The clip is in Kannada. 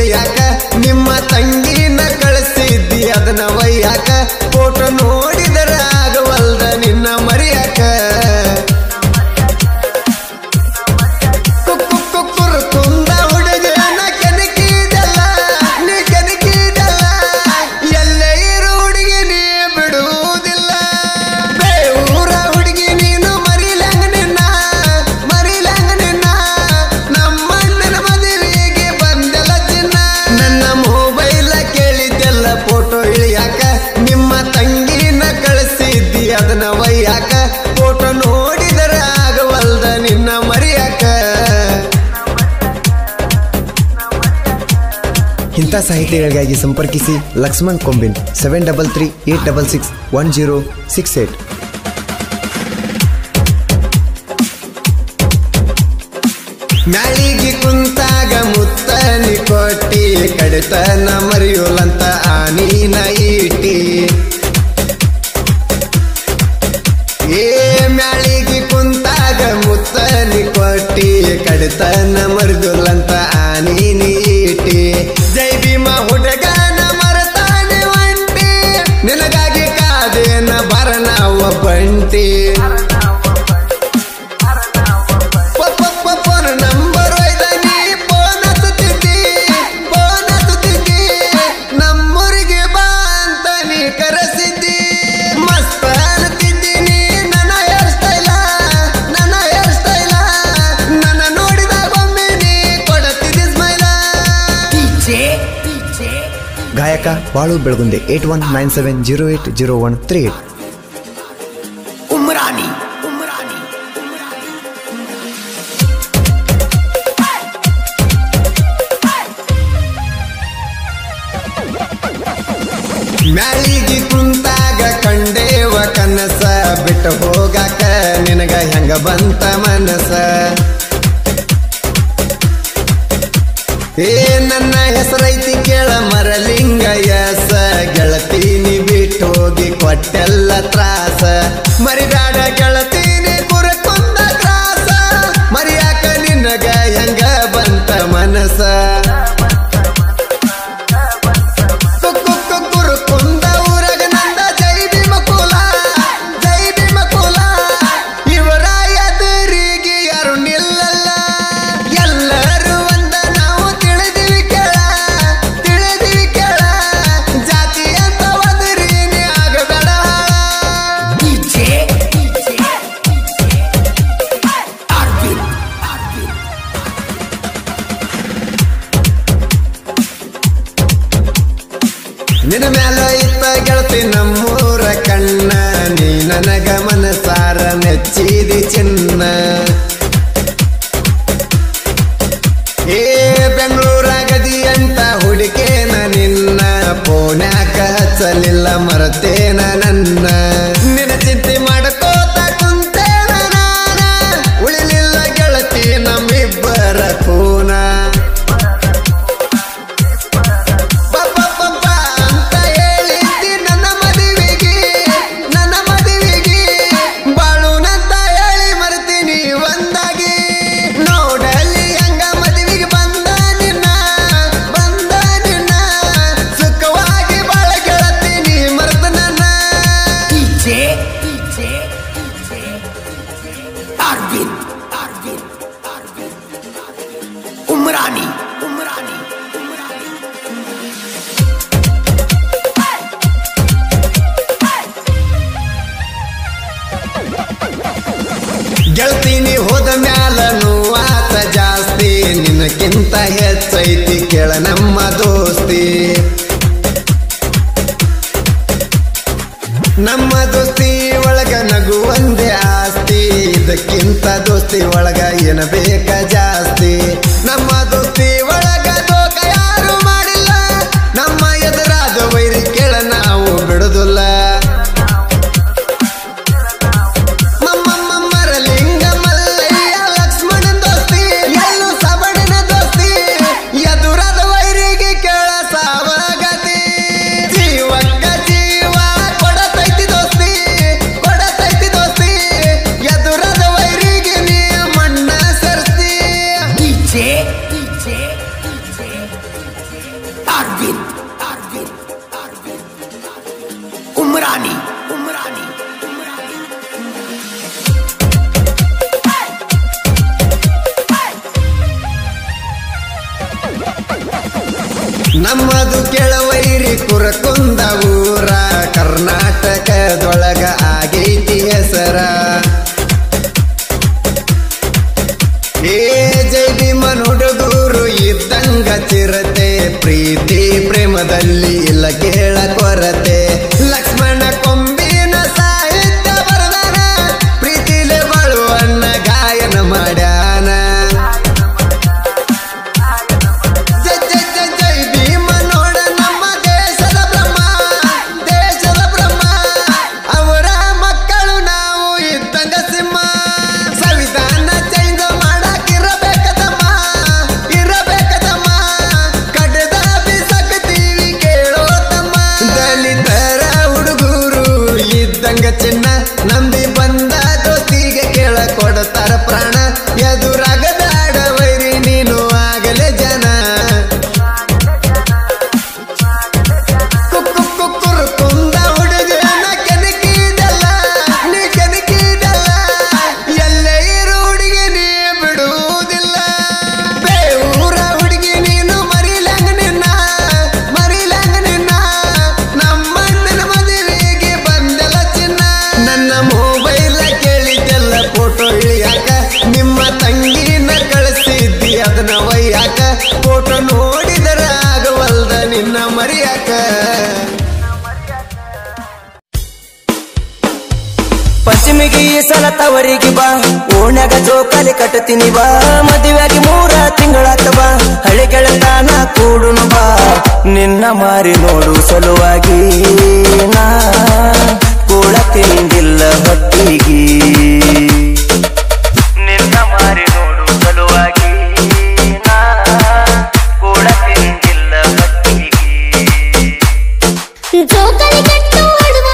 ಇಳಿಯಾಕ ನಿಮ್ಮ ತಂಗಿನ ಕಳಿಸಿದ್ದಿ ಅದನ್ನ ಒಯ್ಯಾಕ ಫೋಟೋ ನೋಡಿದರ ಆಗವಲ್ದ ನಿನ್ನ ಮರಿಯಾಕ ಕುಕ್ಕು ಕುಕ್ಕುರು ಕುಂದ ಹುಡುಗನ ಕೆನಕಿದಲ್ಲ ನೀ ಕೆನಕಿದಲ್ಲ ಎಲ್ಲೇ ಇರು ಹುಡುಗಿ ನೀ ಬಿಡುವುದಿಲ್ಲ ಬೇವೂರ ಹುಡುಗಿ ನೀನು ಮರಿಲಂಗ ನಿನ್ನ ಮರಿಲಂಗ ನಿನ್ನ ನಮ್ಮಣ್ಣನ ಮದುವೆಗೆ ಬಂದೆಲ್ಲ ಚಿನ್ನ ನನ್ನ ಮೊಬೈಲ ಕೇಳಿದ್ದೆಲ್ಲ ಫೋಟೋ ಇಳಿಯಾಕ ನಿಮ್ಮ ತಂಗಿನ ಕಳಿಸಿದ್ದಿ ಅದನ್ನ ಒಯ್ಯಾಕ ಫೋಟೋ ನೋಡಿದರ ಆಗವಲ್ದ ನಿನ್ನ ಮರಿಯಾಕ ಇಂಥ ಸಾಹಿತ್ಯಗಳಿಗಾಗಿ ಸಂಪರ್ಕಿಸಿ ಲಕ್ಷ್ಮಣ್ ಕೊಂಬಿನ್ seven double three eight double six one zero six eight ಮ್ಯಾಳಿಗೆ ಕುಂತಾಗ ಮುತ್ತನಿ ಕೊಟ್ಟಿ ಕಡಿತನ ಮರಿಯೋಲಂತ ಆನೀನ ಈಟಿ ಏ ಮ್ಯಾಳಿಗೆ ಕುಂತಾಗ ಮುತ್ತನಿ ಕೊಟ್ಟಿ ಕಡಿತನ ಮರಿದುಲಂತ ಆನೀನಿ ಈಟಿ ಜೈ ಭೀಮ ಹುಡುಗನ ಮರತಾನೆ ಒಂಟಿ ನಿನಗಾಗಿ ಕಾದೇನ ಬರನಾವ ಬಂಟಿ ಫೋನ್ ನಂಬರ್ ಒಯ್ದ ನೀ ಫೋನ್ ಹಚ್ಚುತ್ತಿದ್ದಿ ಫೋನ್ ಹಚ್ಚುತ್ತಿದ್ದಿ ನಮ್ಮೂರಿಗೆ ಬಾ ಅಂತ ನೀ ಕರೆಸಿದ್ದಿ ಮಸ್ತ್ ಅನ್ನುತ್ತಿದ್ದೀನಿ ನನ್ನ ಹೇರ್ ಸ್ಟೈಲ ನನ್ನ ಹೇರ್ ಸ್ಟೈಲ ನನ್ನ ನೋಡಿದಾಗ ಒಮ್ಮೆ ನೀ ಕೊಡುತ್ತಿದ್ದಿ ಸ್ಮೈಲ ಗಾಯಕ Balu Belagunde eight one nine seven zero eight zero one three eight Umrani Umrani ಮ್ಯಾಳಿಗೆ ಕುಂತಾಗ ಕಂಡೇವ ಕನಸ ಬಿಟ್ಟು ಹೋಗಾಕ ನಿನಗ ಹೆಂಗ ಬಂತ ಮನಸ ಏ ನನ್ನ ಹೆಸರೈತಿ ಕೇಳ ಮರಲಿಂಗ ಯಸ ಗೆಳತೀನಿ ಬಿಟ್ಟು ಹೋಗಿ ಕೊಟ್ಟೆಲ್ಲ ತ್ರಾಸ ಮರಿದಾಡ ಗೆಳತೀನಿ ಕುರಕೊಂದ ತ್ರಾಸ ಮರಿಯಾಕ ನಿನಗ ಹೆಂಗ ಬಂತ ಮನಸ ಕುಕ್ಕು ಕುಕ್ಕುರು ಕುಂದ ಊರಗ ನಂದ ಜೈ ಭೀಮ ಕುಲ ಜೈ ಭೀಮ ಕುಲ ಇವರ ಎದುರಿಗೆ ಯಾರು ನಿಲ್ಲಲ್ಲ ಎಲ್ಲರೂ ಒಂದ ನಾವು ತಿಳಿದಿವಿ ಕೇಳ ತಿಳಿದಿವಿ ಕೇಳ ಜಾತಿ ಅಂತ ಒದರಿನಿ ಆಗಬೇಡ ಡಿಜೆ ಅರ್ವಿಂದ್ ಅರ್ವಿಂದ್ ನಿನ್ನ ಮ್ಯಾಲ ಇತ್ತ ಗೆಳತಿ ನಮ್ಮೂರ ಕಣ್ಣ ನೀ ನನಗ ಮನಸಾರ ನೆಚ್ಚಿದಿ ಚಿನ್ನ ಏ ಬೆಂಗಳೂರಾಗದಿ ಅಂತ ಹುಡುಕೇನ ನಿನ್ನ ಪೋನ್ಯಾಕ ಹಚ್ಚಲಿಲ್ಲ ಮರತೇನ ನನ್ನ ನಿನ್ನ ಚಿಂತೆ ಮಾಡಕೋತ ಕುಂತೇನ ನಾನ ಉಳಿಲಿಲ್ಲ ಗೆಳತಿ ನಮ್ಮಿಬ್ಬರ ಕೂನ ಪಪ್ಪ ಪಪ್ಪ ಅಂತ ಹೇಳಿದ್ದಿ ನನ್ನ ಮದುವೆಗೆ ನನ್ನ ಮದುವೆಗೆ ಬಾಳುನಂತ ಹೇಳಿ ಮರ್ತೀನಿ ಒಂದಾಗಿ ನೋಡಲಿ ಹಂಗ ಮದುವೆಗೆ ಬಂದ ನಿನ್ನ ಬಂದ ನಿನ್ನ ಸುಖವಾಗಿ ಬಾಳ ಗೆಳತೀನಿ ಮರ್ದ ನನ್ನ ಡಿಜೆ ಡಿಜೆ ಅರ್ವಿಂದ್ ಅರ್ವಿಂದ್ ಅರ್ವಿಂದ್ ಉಮ್ರಾನಿ ಉಮ್ರಾನಿ ಉಮ್ರಾನಿ ಗೆಳ್ತೀನಿ ಹೋದ ಮ್ಯಾಲ ನೋವಾತ ಜಾಸ್ತಿ ನಿನಕ್ಕಿಂತ ಹೆಚ್ಚೈತಿ ಕೇಳ ನಮ್ಮ ದೋಸ್ತಿ ನಮ್ಮ ದೋಸ್ತಿ ಒಳಗ ನಗು ಒಂದೇ ಆಸ್ತಿ ಇದಕ್ಕಿಂತ ದೋಸ್ತಿ ಒಳಗ ಏನ ಬೇಕ ಜಾಸ್ತಿ ನಮ್ಮ ದೋಸ್ತಿ ಒಳಗ ದೋಖ ಯಾರು ಮಾಡಿಲ್ಲ ನಮ್ಮ ಎದುರಾದ ವೈರಿ ಕೇಳ ನಾವು ಬಿಡುದಿಲ್ಲ ಮಮ್ಮ ಮರಲಿಂಗ ಮಲ್ಲಯ್ಯ ಲಕ್ಷ್ಮಣನ್ ದೋಸ್ತಿ ಎಲ್ಲೂ ಸಬಡಿನ ದೋಸ್ತಿ ಎದುರಾದ ವೈರಿಗೆ ಕೇಳ ಸಾವಗತಿ ಜೀವಕ್ಕ ಜೀವ ಕೊಡತೈತಿ ದೋಸ್ತಿ ಕೊಡತೈತಿ ದೋಸ್ತಿ ಎದುರಾದ ವೈರಿಗೆ ನೀ ಮಣ್ಣ ಸರ್ತಿ DJ DJ Arvind, Arvind, Arvind, Umrani, Umrani, Umrani. ನಮ್ಮದು ಕೆಳವೈರಿ ಕುರಕುಂದ ಊರ ಕರ್ನಾಟಕದೊಳಗ ಆಗೈತಿ ಹೆಸರ ಏ ಜೈ ಭೀಮನ್ ಹುಡುಗೂರು ಇದ್ದಂಗ ಚಿರತೆ ಪ್ರೀತಿ ಪ್ರೇಮದಲ್ಲಿ ಇಲ್ಲ ಕೇಳ ಕೊರತೆ ಲಕ್ಷ್ಮಣ ಕೊಂಬಿನ ಸಾಹಿತ್ಯ ಬರದಾನ ಪ್ರೀತಿಲೆ ಬಾಳುವನ್ನ ಗಾಯನ ಮಾಡ್ಯಾನ ಜೈ ಜೈ ಜೈ ಜೈ ಭೀಮ ನೋಡ ನಮ್ಮ ದೇಶದ ಬ್ರಹ್ಮ ದೇಶದ ಬ್ರಹ್ಮ ಅವರ ಮಕ್ಕಳು ನಾವು ಇದ್ದಂಗ ಸಿಂಹ ಸಂವಿಧಾನ ಚೇಂಜ್ ಮಾಡಕ್ ಇರಬೇಕದಮ್ಮ ಇರಬೇಕದಮ್ಮ ಕಡದ ಬಿಸಕ್ತೀವಿ ಕೇಳೋ ತಮ್ಮ ದಲಿತರ ಹುಡುಗರು ಇದ್ದಂಗ ಚಿನ್ನ ನಂಬಿ ಬಂದ ದೋಸ್ತಿಗೆ ಕೇಳ ಕೊಡ್ತಾರ ಪ್ರಾಣ ಎದುರಾಗದಾಡ ವೈರಿ ನೀನು ಆಗಲೇ ಜನ ಕುಕ್ಕು ಕುಕ್ಕುರು ಕುಂದ ಹುಡುಗನ ಕೆನಕಿದಲ್ಲ ನೀ ಕೆನಕಿದಲ್ಲ ಎಲ್ಲೇ ಇರು ಹುಡುಗಿ ನೀ ಬಿಡುವುದಿಲ್ಲ ಬೇವೂರ ಹುಡುಗಿ ನೀನು ಮರಿಲಂಗ ನಿನ್ನ ಮರಿಲಂಗ ನಿನ್ನ ನಮ್ಮಣ್ಣನ ಮದುವೆಗೆ ಬಂದೆಲ್ಲ ಚಿನ್ನ ನನ್ನ ಮೊಬೈಲ್ ಕೇಳಿದ್ದೆಲ್ಲ ಫೋಟೋ ಇಳಿಯಾಕ ನಿಮ್ಮ ತಂಗಿನ ಕಳಿಸಿದ್ದಿ ಅದನ್ನ ಒಯ್ಯಾಕ ಫೋಟೋ ನೋಡಿದರ ಆಗವಲ್ದ ನಿನ್ನ ಮರಿಯಾಕ ಪಶ್ಚಿಮಿಗೆ ಈ ಸಲ ತವರಿಗೆ ಬಾ ಓಣ್ಯಾಗ ಜೋಕಾಲಿ ಕಟ್ಟತೀನಿ ಬಾ ಮದುವೆಯಾಗಿ ಮೂರ ತಿಂಗಳಾತ ಬಾ ಹಳೆ ಗೆಳತಾನ ಕೂಡುನು ಬಾ ನಿನ್ನ ಮಾರಿ ನೋಡು ಸಲುವಾಗಿ ನಾ ಕೂಳ ತಿಂದಿಲ್ಲ ಹೊತ್ತಿಗೆ ನಿನ್ನ ಮಾರಿ ನೋಡು ಸಲುವಾಗಿ ನಾ ಕೂಳ ತಿಂದಿಲ್ಲ ಹೊತ್ತಿಗೆ ಜೋಕಾಲಿ ಕಟ್ಟು ಆಡುವ